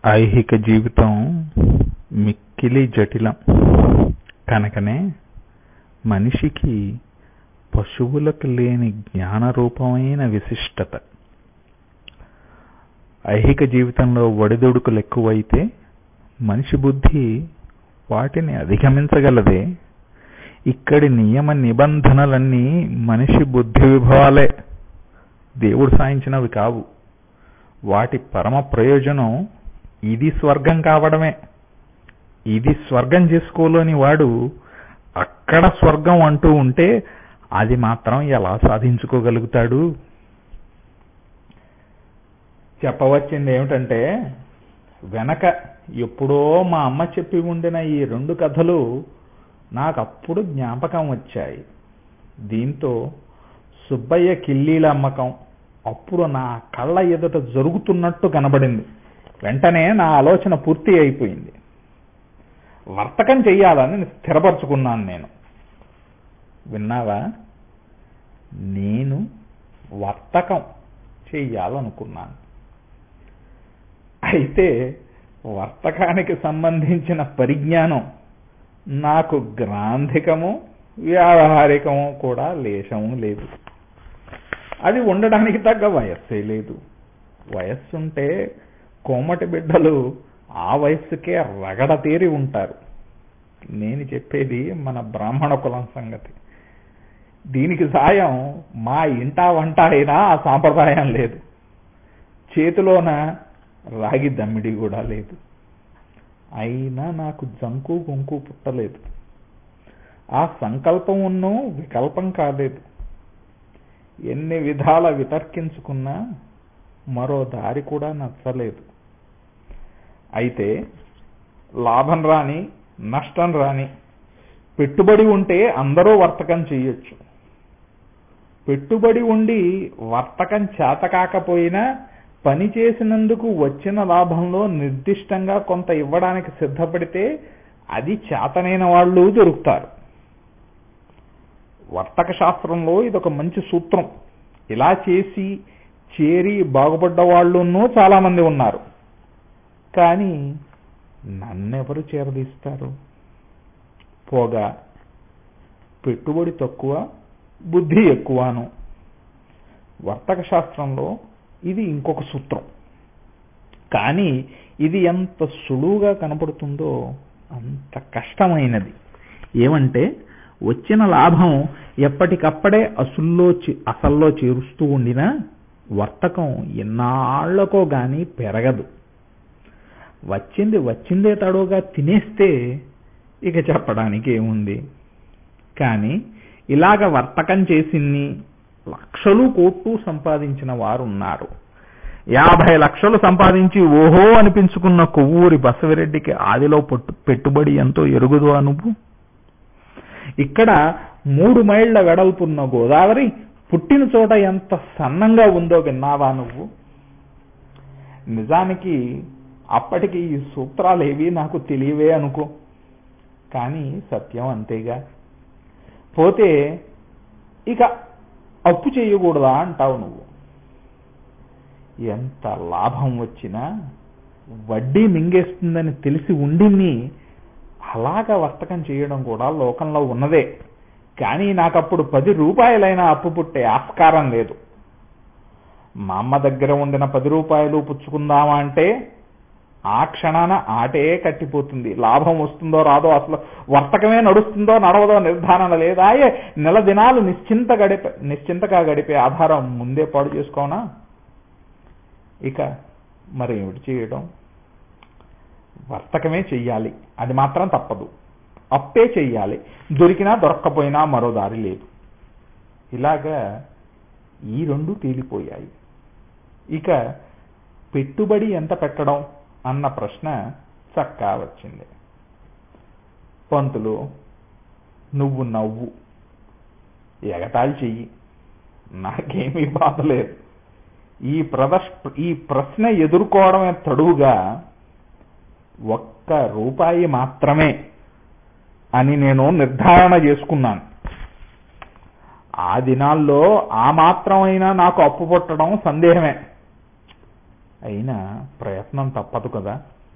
ఐహిక జీవితం మిక్కిలి జటిలం కనుకనే మనిషికి పశువులకు లేని జ్ఞానరూపమైన విశిష్టత ఐహిక జీవితంలో ఒడిదుడుకులు ఎక్కువైతే మనిషి బుద్ధి వాటిని అధిగమించగలదే ఇక్కడి నియమ నిబంధనలన్నీ మనిషి బుద్ధి విభవాలే దేవుడు సాయించినవి కావు వాటి పరమ ప్రయోజనం ఇది స్వర్గం కావడమే ఇది స్వర్గం చేసుకోలేని వాడు అక్కడ స్వర్గం అంటూ ఉంటే అది మాత్రం ఎలా సాధించుకోగలుగుతాడు చెప్పవచ్చింది ఏమిటంటే వెనక ఎప్పుడో మా అమ్మ చెప్పి ఉండిన ఈ రెండు కథలు నాకు అప్పుడు జ్ఞాపకం వచ్చాయి దీంతో సుబ్బయ్య కిల్లీల అమ్మకం అప్పుడు నా కళ్ళ ఎదుట జరుగుతున్నట్టు కనబడింది వెంటనే నా ఆలోచన పూర్తి అయిపోయింది వర్తకం చెయ్యాలని స్థిరపరచుకున్నాను నేను విన్నావా నేను వర్తకం చెయ్యాలనుకున్నాను అయితే వర్తకానికి సంబంధించిన పరిజ్ఞానం నాకు గ్రాంధికము వ్యావహారికము కూడా లేశము లేదు అది ఉండడానికి తగ్గ వయస్సే లేదు వయస్సుంటే కోమటి బిడ్డలు ఆ వయస్సుకే రగడ తీరి ఉంటారు నేను చెప్పేది మన బ్రాహ్మణ కులం సంగతి దీనికి సాయం మా ఇంటా వంట అయినా ఆ సాంప్రదాయం లేదు చేతిలోన రాగి దమ్మిడి కూడా లేదు అయినా నాకు జంకు గొంకు పుట్టలేదు ఆ సంకల్పం ఉన్ను వికల్పం కాలేదు ఎన్ని విధాల వితర్కించుకున్నా మరో దారి కూడా నచ్చలేదు అయితే లాభం రాని నష్టం రాని పెట్టుబడి ఉంటే అందరూ వర్తకం చేయొచ్చు పెట్టుబడి ఉండి వర్తకం చేత కాకపోయినా పని చేసినందుకు వచ్చిన లాభంలో నిర్దిష్టంగా కొంత ఇవ్వడానికి సిద్ధపడితే అది చేతనైన వాళ్ళు దొరుకుతారు వర్తక శాస్త్రంలో ఇదొక మంచి సూత్రం ఇలా చేసి చేరి బాగుపడ్డ వాళ్ళున్నూ చాలా మంది ఉన్నారు కానీ నన్నెవరు చేరదీస్తారు పోగా పెట్టుబడి తక్కువ బుద్ధి ఎక్కువను వర్తక శాస్త్రంలో ఇది ఇంకొక సూత్రం కానీ ఇది ఎంత సులువుగా కనపడుతుందో అంత కష్టమైనది ఏమంటే వచ్చిన లాభం ఎప్పటికప్పుడే అసుల్లో అసల్లో చేరుస్తూ ఉండినా వర్తకం ఎన్నాళ్లకో గాని పెరగదు వచ్చింది వచ్చిందే తడోగా తినేస్తే ఇక చెప్పడానికి ఏముంది కానీ ఇలాగ వర్తకం చేసిన్ని లక్షలు కోట్లు సంపాదించిన వారు ఉన్నారు యాభై లక్షలు సంపాదించి ఓహో అనిపించుకున్న కొవ్వూరి బసవిరెడ్డికి ఆదిలో పెట్టుబడి ఎంతో ఎరుగుదు నువ్వు ఇక్కడ మూడు మైళ్ల వెడల్పున్న గోదావరి పుట్టిన చోట ఎంత సన్నంగా ఉందో విన్నావా నువ్వు నిజానికి అప్పటికి ఈ సూత్రాలేవి నాకు తెలియవే అనుకో కానీ సత్యం అంతేగా పోతే ఇక అప్పు చేయకూడదా అంటావు నువ్వు ఎంత లాభం వచ్చినా వడ్డీ మింగేస్తుందని తెలిసి ఉండిని అలాగా వర్తకం చేయడం కూడా లోకంలో ఉన్నదే కానీ నాకప్పుడు పది రూపాయలైనా అప్పు పుట్టే ఆస్కారం లేదు మా అమ్మ దగ్గర ఉండిన పది రూపాయలు పుచ్చుకుందామా అంటే ఆ క్షణాన ఆటే కట్టిపోతుంది లాభం వస్తుందో రాదో అసలు వర్తకమే నడుస్తుందో నడవదో నిర్ధారణ లేదా నెల దినాలు నిశ్చింత గడిపే నిశ్చింతగా గడిపే ఆధారం ముందే పాడు చేసుకోనా ఇక మరి ఏమిటి చేయడం వర్తకమే చెయ్యాలి అది మాత్రం తప్పదు అప్పే చెయ్యాలి దొరికినా దొరక్కపోయినా మరో దారి లేదు ఇలాగా ఈ రెండు తేలిపోయాయి ఇక పెట్టుబడి ఎంత పెట్టడం అన్న ప్రశ్న చక్కా వచ్చింది పంతులు నువ్వు నవ్వు ఎగతాళి చెయ్యి నాకేమీ బాధ లేదు ఈ ప్రదర్శ ఈ ప్రశ్న ఎదుర్కోవడమే తడువుగా ఒక్క రూపాయి మాత్రమే అని నేను నిర్ధారణ చేసుకున్నాను ఆ దినాల్లో ఆ మాత్రమైనా నాకు అప్పు పుట్టడం సందేహమే అయినా ప్రయత్నం తప్పదు కదా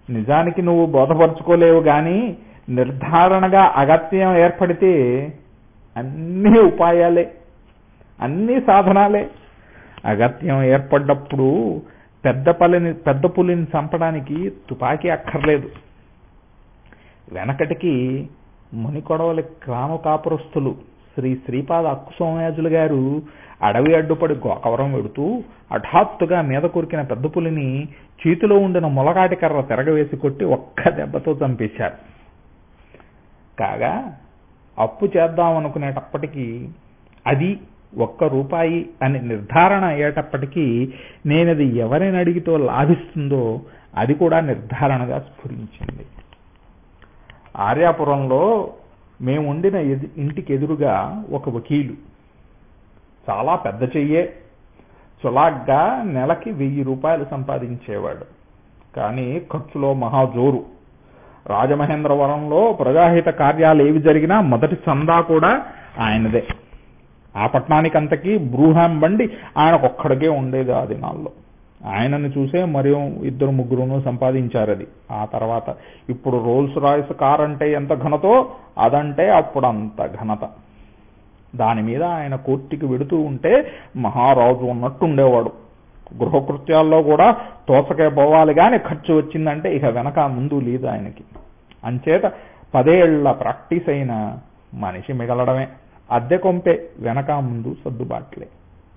నిజానికి నువ్వు బోధపరుచుకోలేవు గాని నిర్ధారణగా అగత్యం ఏర్పడితే అన్ని ఉపాయాలే అన్ని సాధనాలే అగత్యం ఏర్పడ్డప్పుడు పెద్ద పల్లిని పెద్ద పులిని చంపడానికి తుపాకీ అక్కర్లేదు వెనకటికి మునికొడవలి గ్రామ కాపురస్తులు శ్రీ శ్రీపాద అక్కు సోమయాజులు గారు అడవి అడ్డుపడి గోకవరం వెడుతూ హఠాత్తుగా మీద కొరికిన పెద్ద పులిని చేతిలో ఉండిన మొలగాటి కర్ర తిరగవేసి కొట్టి ఒక్క దెబ్బతో చంపేశారు కాగా అప్పు చేద్దాం అనుకునేటప్పటికీ అది ఒక్క రూపాయి అని నిర్ధారణ అయ్యేటప్పటికీ నేనది ఎవరిని అడిగితో లాభిస్తుందో అది కూడా నిర్ధారణగా స్ఫురించింది ఆర్యాపురంలో మేము ఉండిన ఎదు ఇంటికి ఎదురుగా ఒక వకీలు చాలా పెద్ద చెయ్యే చులాగ్గా నెలకి వెయ్యి రూపాయలు సంపాదించేవాడు కానీ ఖర్చులో మహాజోరు రాజమహేంద్రవరంలో ప్రజాహిత కార్యాలు ఏవి జరిగినా మొదటి సందా కూడా ఆయనదే ఆ పట్టణానికంతకీ బ్రూహాం బండి ఆయనకొక్కడికే ఉండేది ఆ దినాల్లో ఆయనను చూసే మరి ఇద్దరు ముగ్గురును సంపాదించారు అది ఆ తర్వాత ఇప్పుడు రోల్స్ రాయిస్ కార్ అంటే ఎంత ఘనతో అదంటే అప్పుడు అంత ఘనత దాని మీద ఆయన కోర్టుకి వెడుతూ ఉంటే మహారాజు ఉన్నట్టు ఉండేవాడు గృహకృత్యాల్లో కూడా తోసకే పోవాలి కానీ ఖర్చు వచ్చిందంటే ఇక వెనక ముందు లేదు ఆయనకి అంచేత పదేళ్ల ప్రాక్టీస్ అయిన మనిషి మిగలడమే అద్దె కొంపే వెనక ముందు సర్దుబాట్లే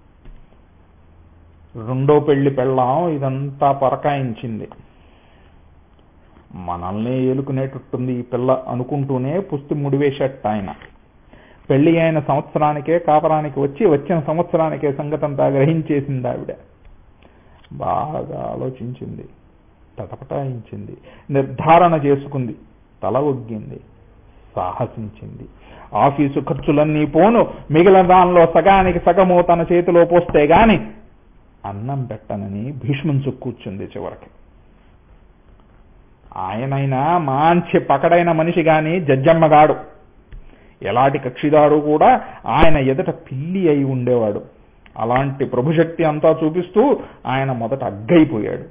రెండో పెళ్లి పెళ్ళాం ఇదంతా పరకాయించింది మనల్ని ఏలుకునేటట్టుంది ఈ పిల్ల అనుకుంటూనే పుస్తి ముడివేసేట ఆయన పెళ్లి అయిన సంవత్సరానికే కాపరానికి వచ్చి వచ్చిన సంవత్సరానికే సంగతంతా గ్రహించేసింది ఆవిడ బాగా ఆలోచించింది తటపటాయించింది నిర్ధారణ చేసుకుంది తల ఒగ్గింది సాహసించింది ఆఫీసు ఖర్చులన్నీ పోను మిగిలిన దానిలో సగానికి సగము తన చేతిలో పోస్తే గాని అన్నం పెట్టనని భీష్మించు కూర్చుంది చివరికి ఆయనైనా మంచి పకడైన మనిషి గాని జడ్జమ్మగాడు ఎలాంటి కక్షిదారు కూడా ఆయన ఎదుట పిల్లి అయి ఉండేవాడు అలాంటి ప్రభుశక్తి అంతా చూపిస్తూ ఆయన మొదట అగ్గైపోయాడు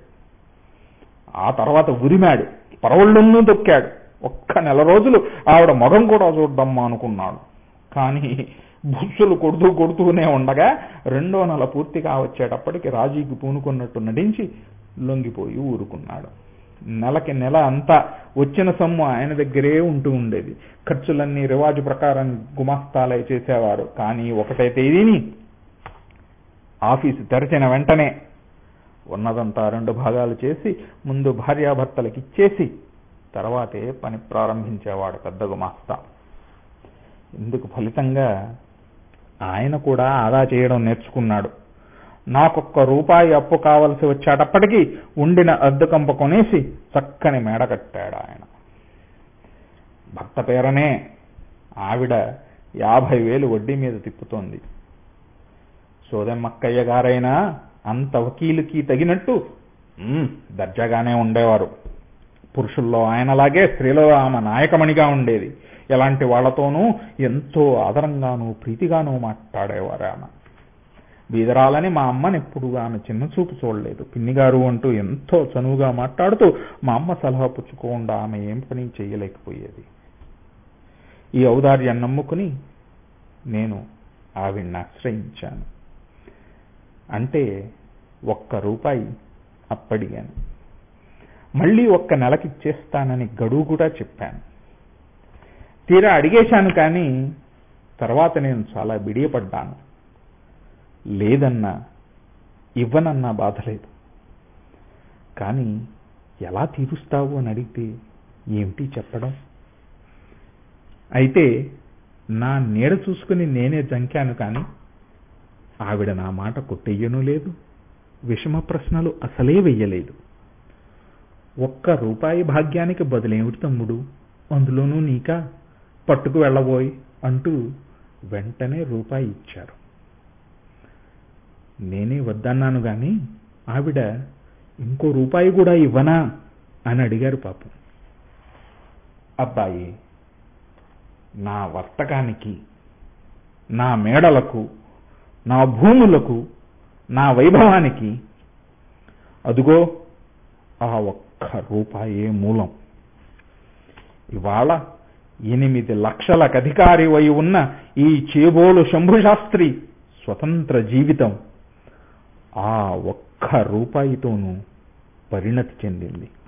ఆ తర్వాత ఉరిమాడు పరవళ్ళున్నూ తొక్కాడు ఒక్క నెల రోజులు ఆవిడ మొగం కూడా చూడ్డమ్మా అనుకున్నాడు కానీ బుస్సులు కొడుతూ కొడుతూనే ఉండగా రెండో నెల పూర్తిగా వచ్చేటప్పటికి రాజీకి పూనుకున్నట్టు నటించి లొంగిపోయి ఊరుకున్నాడు నెలకి నెల అంతా వచ్చిన సొమ్ము ఆయన దగ్గరే ఉంటూ ఉండేది ఖర్చులన్నీ రివాజు ప్రకారం గుమాస్తాలై చేసేవారు కానీ ఒకటే తేదీని ఆఫీసు తెరిచిన వెంటనే ఉన్నదంతా రెండు భాగాలు చేసి ముందు భార్యాభర్తలకు ఇచ్చేసి తర్వాతే పని ప్రారంభించేవాడు పెద్ద గుమాస్తా ఇందుకు ఫలితంగా ఆయన కూడా ఆదా చేయడం నేర్చుకున్నాడు నాకొక్క రూపాయి అప్పు కావలసి వచ్చేటప్పటికి ఉండిన అద్దెకంప కొనేసి చక్కని మేడ కట్టాడు ఆయన భర్త పేరనే ఆవిడ యాభై వేలు వడ్డీ మీద తిప్పుతోంది సోదెమ్మక్కయ్య గారైనా అంత వకీలుకి తగినట్టు దర్జాగానే ఉండేవారు పురుషుల్లో ఆయనలాగే స్త్రీలో ఆమె నాయకమణిగా ఉండేది ఎలాంటి వాళ్లతోనూ ఎంతో ఆదరంగానూ ప్రీతిగానూ మాట్లాడేవారు ఆమె బీదరాలని మా అమ్మని ఎప్పుడు ఆమె చిన్న చూపు చూడలేదు పిన్నిగారు అంటూ ఎంతో చనువుగా మాట్లాడుతూ మా అమ్మ సలహా పుచ్చుకోకుండా ఆమె ఏం పని చేయలేకపోయేది ఈ ఔదార్యాన్ని నమ్ముకుని నేను ఆవిడ్ని ఆశ్రయించాను అంటే ఒక్క రూపాయి అప్పడిగాను మళ్ళీ ఒక్క నెలకి ఇచ్చేస్తానని గడువు కూడా చెప్పాను తీరా అడిగేశాను కానీ తర్వాత నేను చాలా బిడియపడ్డాను లేదన్నా ఇవ్వనన్నా బాధలేదు కానీ ఎలా తీరుస్తావు అని అడిగితే ఏమిటి చెప్పడం అయితే నా నీడ చూసుకుని నేనే జంకాను కానీ ఆవిడ నా మాట కొట్టెయ్యనూ లేదు విషమ ప్రశ్నలు అసలే వెయ్యలేదు ఒక్క రూపాయి భాగ్యానికి బదులేమిటి తమ్ముడు అందులోనూ నీకా పట్టుకు వెళ్ళబోయ్ అంటూ వెంటనే రూపాయి ఇచ్చారు నేనే వద్దన్నాను గాని ఆవిడ ఇంకో రూపాయి కూడా ఇవ్వనా అని అడిగారు పాపం అబ్బాయి నా వర్తకానికి నా మేడలకు నా భూములకు నా వైభవానికి అదుగో ఆ ఒక్క ఒక్క రూపాయే మూలం ఇవాళ ఎనిమిది లక్షలకు అధికారి వై ఉన్న ఈ చేబోలు శంభుశాస్త్రి స్వతంత్ర జీవితం ఆ ఒక్క రూపాయితోనూ పరిణతి చెందింది